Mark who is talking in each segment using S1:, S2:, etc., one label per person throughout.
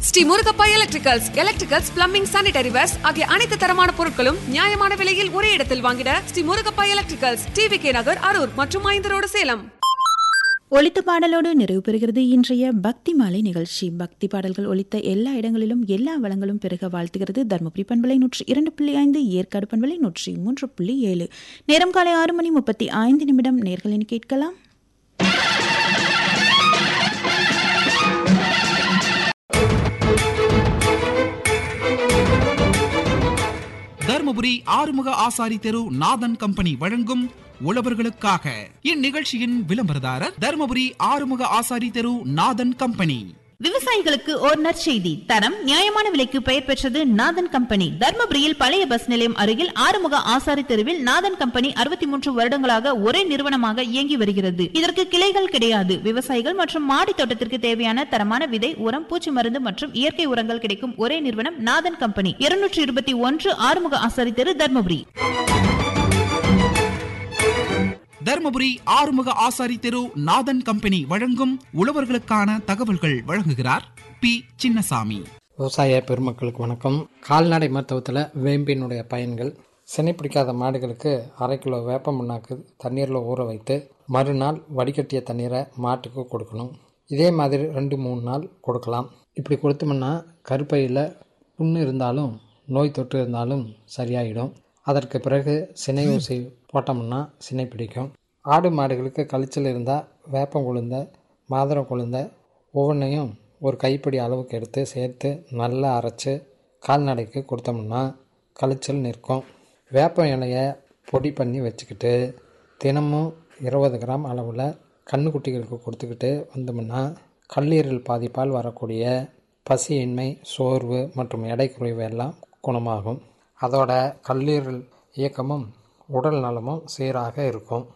S1: Sri Murugappa electricals electricals plumbing sanitary wares ஆகிய அனைத்து தரமான பொருட்களும் நியாயமான விலையில் ஒரே இடத்தில் வாங்கிட Shri Murugappa electricals TV K Nagar Arur மற்றும் ஐந்து ரோடு சேலம்
S2: ஒலித்த பாடலோடு நிறைவு பெறுகிறது இன்றைய பக்தி மாலை நிகழ்ச்சி பக்தி பாடல்கள் ஒலித்த எல்லா இடங்களிலும் எல்லா வளங்களும் பெருக வாழ்த்துகிறது தருமபுரி பண்பலை நூற்றி இரண்டு புள்ளி ஐந்து ஏற்காடு பண்பலை நூற்றி மூன்று புள்ளி ஏழு நேரம் காலை ஆறு மணி முப்பத்தி ஐந்து நிமிடம் நேர்களின் கேட்கலாம்
S3: தர்மபுரி ஆறுமுக ஆசாரி தெரு நாதன் கம்பெனி வழங்கும் உழவர்களுக்காக இந்நிகழ்ச்சியின் விளம்பரதாரர் தர்மபுரி ஆறுமுக ஆசாரி தெரு நாதன் கம்பெனி
S4: விவசாயிகளுக்கு ஓர் நற்செய்தி தரம் நியாயமான விலைக்கு பெயர் பெற்றது நாதன் கம்பெனி தர்மபுரியில் பழைய பஸ் நிலையம் அருகில் ஆறுமுக ஆசாரி தெருவில் நாதன் கம்பெனி அறுபத்தி மூன்று வருடங்களாக ஒரே நிறுவனமாக இயங்கி வருகிறது இதற்கு கிளைகள் கிடையாது விவசாயிகள் மற்றும் மாடி தோட்டத்திற்கு தேவையான தரமான விதை உரம் பூச்சி மருந்து மற்றும் இயற்கை உரங்கள் கிடைக்கும் ஒரே நிறுவனம் நாதன் கம்பெனி இருநூற்றி இருபத்தி ஒன்று ஆறுமுக ஆசாரி தெரு தர்மபுரி
S3: தர்மபுரி ஆறுமுக ஆசாரி தெரு நாதன் கம்பெனி வழங்கும் உழவர்களுக்கான தகவல்கள் வழங்குகிறார் பி சின்னசாமி
S5: விவசாய பெருமக்களுக்கு வணக்கம் கால்நடை மருத்துவத்தில் வேம்பினுடைய பயன்கள் சினை பிடிக்காத மாடுகளுக்கு அரை கிலோ வேப்ப முன்னாக்கு தண்ணீரில் ஊற வைத்து மறுநாள் வடிகட்டிய தண்ணீரை மாட்டுக்கு கொடுக்கணும் இதே மாதிரி ரெண்டு மூணு நாள் கொடுக்கலாம் இப்படி கொடுத்தோம்னா கருப்பையில் புண்ணு இருந்தாலும் நோய் தொற்று இருந்தாலும் சரியாயிடும் அதற்கு பிறகு சினை ஊசி போட்டோம்னா சினை பிடிக்கும் ஆடு மாடுகளுக்கு கழிச்சல் இருந்தால் வேப்பம் கொழுந்த மாதுளம் கொழுந்த ஒவ்வொன்றையும் ஒரு கைப்பிடி அளவுக்கு எடுத்து சேர்த்து நல்லா அரைச்சி கால்நடைக்கு கொடுத்தோம்னா கழிச்சல் நிற்கும் வேப்ப இலையை பொடி பண்ணி வச்சுக்கிட்டு தினமும் இருபது கிராம் அளவில் கண்ணுக்குட்டிகளுக்கு கொடுத்துக்கிட்டு வந்தோம்னா கல்லீரல் பாதிப்பால் வரக்கூடிய பசியின்மை சோர்வு மற்றும் எடை குறைவு எல்லாம் குணமாகும் அதோட கல்லீரல் இயக்கமும் உடல் நலமும் சீராக இருக்கும்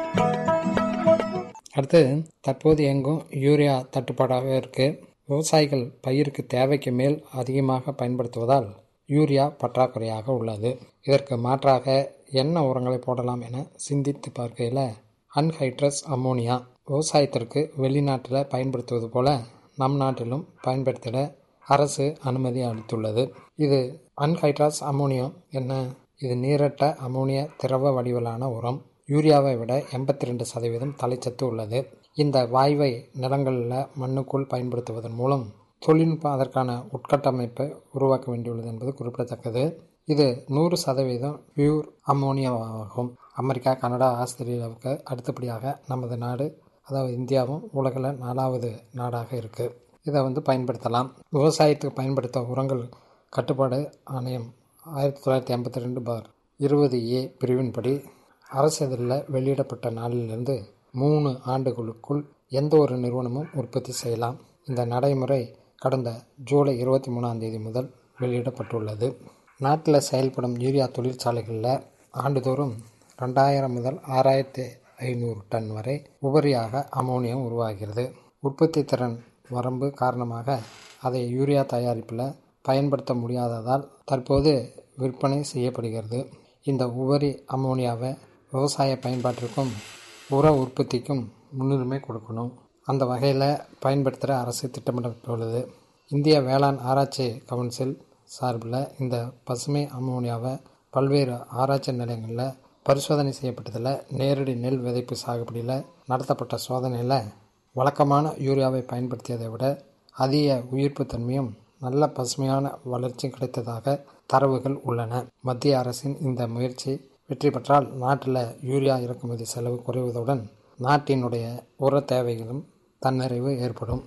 S5: அடுத்து தற்போது எங்கும் யூரியா தட்டுப்பாடாக இருக்குது விவசாயிகள் பயிருக்கு தேவைக்கு மேல் அதிகமாக பயன்படுத்துவதால் யூரியா பற்றாக்குறையாக உள்ளது இதற்கு மாற்றாக என்ன உரங்களை போடலாம் என சிந்தித்து பார்க்கையில் அன்ஹைட்ரஸ் அம்மோனியா விவசாயத்திற்கு வெளிநாட்டில் பயன்படுத்துவது போல நம் நாட்டிலும் பயன்படுத்திட அரசு அனுமதி அளித்துள்ளது இது அன்ஹைட்ரஸ் அம்மோனியம் என்ன இது நீரட்ட அமோனிய திரவ வடிவிலான உரம் யூரியாவை விட எண்பத்தி ரெண்டு சதவீதம் தலைச்சத்து உள்ளது இந்த வாய்வை நிலங்களில் மண்ணுக்குள் பயன்படுத்துவதன் மூலம் தொழில்நுட்பம் அதற்கான உட்கட்டமைப்பை உருவாக்க வேண்டியுள்ளது என்பது குறிப்பிடத்தக்கது இது நூறு சதவீதம் பியூர் அம்மோனியாவாகும் அமெரிக்கா கனடா ஆஸ்திரேலியாவுக்கு அடுத்தபடியாக நமது நாடு அதாவது இந்தியாவும் உலகில் நாலாவது நாடாக இருக்குது இதை வந்து பயன்படுத்தலாம் விவசாயத்துக்கு பயன்படுத்த உரங்கள் கட்டுப்பாடு ஆணையம் ஆயிரத்தி தொள்ளாயிரத்தி ஐம்பத்தி ரெண்டு பார் இருபது ஏ பிரிவின்படி அரசிதழில் வெளியிடப்பட்ட நாளிலிருந்து மூணு ஆண்டுகளுக்குள் எந்த ஒரு நிறுவனமும் உற்பத்தி செய்யலாம் இந்த நடைமுறை கடந்த ஜூலை இருபத்தி மூணாம் தேதி முதல் வெளியிடப்பட்டுள்ளது நாட்டில் செயல்படும் யூரியா தொழிற்சாலைகளில் ஆண்டுதோறும் ரெண்டாயிரம் முதல் ஆறாயிரத்தி ஐநூறு டன் வரை உபரியாக அமோனியம் உருவாகிறது உற்பத்தி திறன் வரம்பு காரணமாக அதை யூரியா தயாரிப்பில் பயன்படுத்த முடியாததால் தற்போது விற்பனை செய்யப்படுகிறது இந்த உபரி அமோனியாவை விவசாய பயன்பாட்டிற்கும் உர உற்பத்திக்கும் முன்னுரிமை கொடுக்கணும் அந்த வகையில் பயன்படுத்துகிற அரசு திட்டமிடப்பட்டுள்ளது இந்திய வேளாண் ஆராய்ச்சி கவுன்சில் சார்பில் இந்த பசுமை அமோனியாவை பல்வேறு ஆராய்ச்சி நிலையங்களில் பரிசோதனை செய்யப்பட்டதில் நேரடி நெல் விதைப்பு சாகுபடியில் நடத்தப்பட்ட சோதனையில் வழக்கமான யூரியாவை பயன்படுத்தியதை விட அதிக உயிர்ப்பு தன்மையும் நல்ல பசுமையான வளர்ச்சி கிடைத்ததாக தரவுகள் உள்ளன மத்திய அரசின் இந்த முயற்சி வெற்றி பெற்றால் நாட்டில் யூரியா இறக்குமதி செலவு குறைவதுடன் நாட்டினுடைய உர தேவைகளும் தன்னிறைவு ஏற்படும்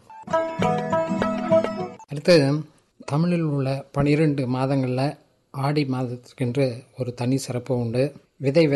S5: அடுத்து தமிழில் உள்ள பனிரெண்டு மாதங்களில் ஆடி மாதத்துக்கென்று ஒரு தனி சிறப்பு உண்டு விதை